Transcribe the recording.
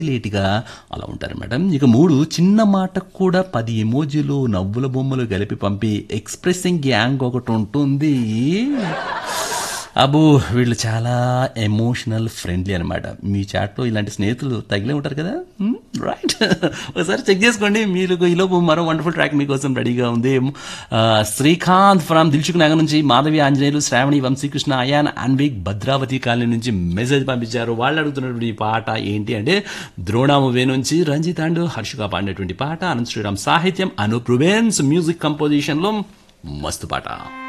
లేటిగా అలా ఉంటారన్నమాట ఇక మూడు చిన్న మాటకు కూడా పది ఎమోజీలు నవ్వుల బొమ్మలు కలిపి పంపి ఎక్స్ప్రెసింగ్ గ్యాంగ్ ఒకటి ఉంటుంది అబ్బో వీళ్ళు చాలా ఎమోషనల్ ఫ్రెండ్లీ అనమాట మీ చాట్లో ఇలాంటి స్నేహితులు తగిలే ఉంటారు కదా రైట్ ఒకసారి చెక్ చేసుకోండి మీరు ఈలోపు మరో వండర్ఫుల్ ట్రాక్ మీకోసం రెడీగా ఉంది ఆ, శ్రీకాంత్ ఫ్రమ్ దిల్చుక్ నగర్ నుంచి మాధవి ఆంజనేయులు శ్రావణి వంశీకృష్ణ అయాన్ అన్విక్ భద్రావతి కాలనీ నుంచి మెసేజ్ పంపించారు వాళ్ళు అడుగుతున్నటువంటి ఈ పాట ఏంటి అంటే ద్రోణ మూవీ నుంచి రంజిత్ అండ్ హర్షుగా పాడినటువంటి పాట అనంత శ్రీరామ్ సాహిత్యం అనూప్ రుబెన్స్ మ్యూజిక్ కంపోజిషన్లో మస్తు పాట